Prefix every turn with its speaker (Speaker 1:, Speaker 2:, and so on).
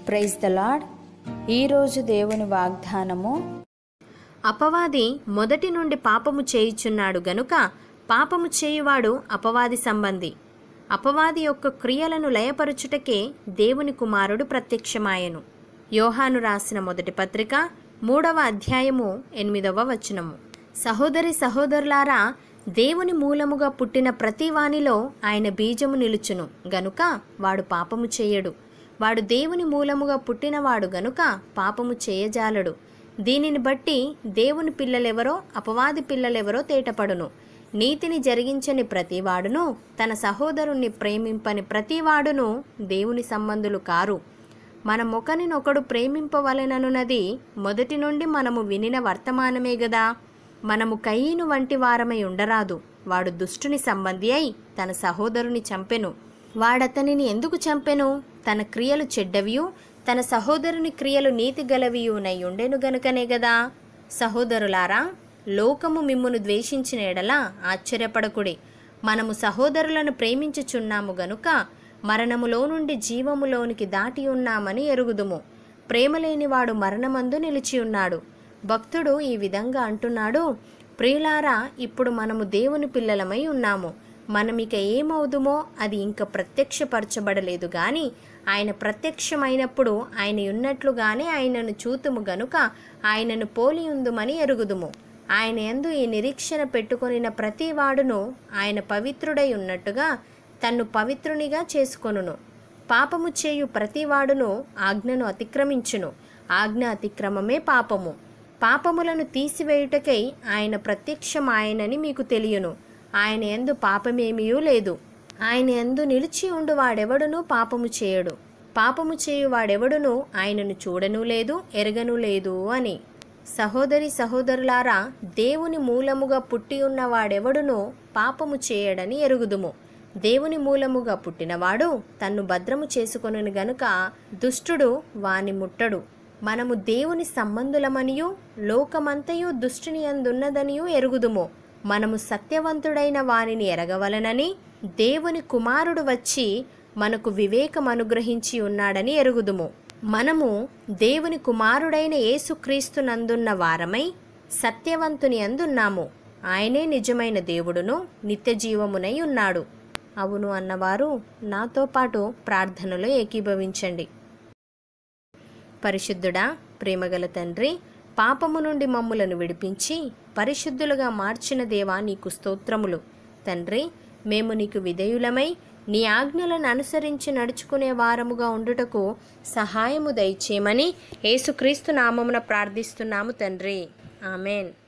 Speaker 1: praise the lord ఈరోజు దేవుని వాగ్దానము
Speaker 2: అపవాది మొదటి నుండి పాపము చేయుచున్నాడు గనుక పాపము చేయువాడు అపవాది సంబంధి అపవాది యొక్క క్రియలను లయపరుచుటకే దేవుని కుమారుడు ప్రత్యక్షమాయెను యోహాను రాసిన మొదటి పత్రిక మూడవ అధ్యాయము ఎనిమిదవ వచనము సహోదరి సహోదరులారా దేవుని మూలముగా పుట్టిన ప్రతి వానిలో ఆయన బీజము నిలుచును గనుక వాడు పాపము చేయడు వాడు దేవుని మూలముగా పుట్టినవాడు గనుక పాపము చేయజాలడు దీనిని బట్టి దేవుని పిల్లలెవరో అపవాది పిల్లలెవరో తేటపడును నీతిని జరిగించని ప్రతివాడును తన సహోదరుణ్ణి ప్రేమింపని ప్రతివాడును దేవుని సంబంధులు కారు మన ఒకరినొకడు ప్రేమింపవలెననున్నది మొదటి నుండి మనము వినిన వర్తమానమే గదా మనము కయ్యను వంటి వారమై ఉండరాదు వాడు దుష్టుని సంబంధి అయి తన సహోదరుని చంపెను వాడతనిని ఎందుకు చంపెను తన క్రియలు చెడ్డవియు తన సహోదరుని క్రియలు నీతి గలవియునై ఉండెను గనుకనే గదా సహోదరులారా లోకము మిమ్మును ద్వేషించిన ఎడల ఆశ్చర్యపడకుడి మనము సహోదరులను ప్రేమించుచున్నాము గనుక మరణములో నుండి జీవములోనికి దాటి ఉన్నామని ఎరుగుదుము ప్రేమలేనివాడు మరణమందు నిలిచి ఉన్నాడు భక్తుడు ఈ విధంగా అంటున్నాడు ప్రియులారా ఇప్పుడు మనము దేవుని పిల్లలమై ఉన్నాము మనమిక ఏమవుదుమో అది ఇంక ప్రత్యక్షపరచబడలేదు గాని ఆయన ప్రత్యక్షమైనప్పుడు ఆయన ఉన్నట్లుగానే ఆయనను చూతుము గనుక ఆయనను పోలి ఉందుమని ఎరుగుదుము ఆయన యందు ఈ నిరీక్షణ పెట్టుకొనిన ప్రతి వాడును ఆయన పవిత్రుడై ఉన్నట్టుగా తన్ను పవిత్రునిగా చేసుకొనును పాపము చేయు ప్రతివాడును ఆజ్ఞను అతిక్రమించును ఆజ్ఞ అతిక్రమమే పాపము పాపములను తీసివేయుటకై ఆయన ప్రత్యక్షమాయనని మీకు తెలియను ఆయన ఎందు పాపమేమీయూ లేదు ఆయన ఎందు నిలిచి ఉండు వాడెవడును పాపము చేయడు పాపము చేయు వాడెవడును ఆయనను చూడను లేదు ఎరగను లేదు అని సహోదరి సహోదరులారా దేవుని మూలముగా పుట్టి ఉన్న వాడెవడునో పాపము చేయడని ఎరుగుదుము దేవుని మూలముగా పుట్టినవాడు తన్ను భద్రము చేసుకొనును గనుక దుష్టుడు వాని ముట్టడు మనము దేవుని సంబంధులమనియు లోకమంతయు దుష్టుని అందున్నదనియు ఎరుగుదుము మనము సత్యవంతుడైన వానిని ఎరగవలనని దేవుని కుమారుడు వచ్చి మనకు వివేకం అనుగ్రహించి ఉన్నాడని ఎరుగుదుము మనము దేవుని కుమారుడైన యేసుక్రీస్తునందున్న వారమై సత్యవంతుని అందున్నాము ఆయనే నిజమైన దేవుడును నిత్య జీవమునై ఉన్నాడు అవును అన్నవారు నాతో పాటు ప్రార్థనలో ఏకీభవించండి పరిశుద్ధుడా ప్రేమగల తండ్రి పాపము నుండి మమ్ములను విడిపించి పరిశుద్ధులుగా మార్చిన దేవా నీకు స్తోత్రములు తండ్రి మేము నీకు విధేయులమై నీ ఆజ్ఞలను అనుసరించి నడుచుకునే వారముగా ఉండుటకు సహాయము దయచేయమని యేసుక్రీస్తు నామమున ప్రార్థిస్తున్నాము తండ్రి ఆమెన్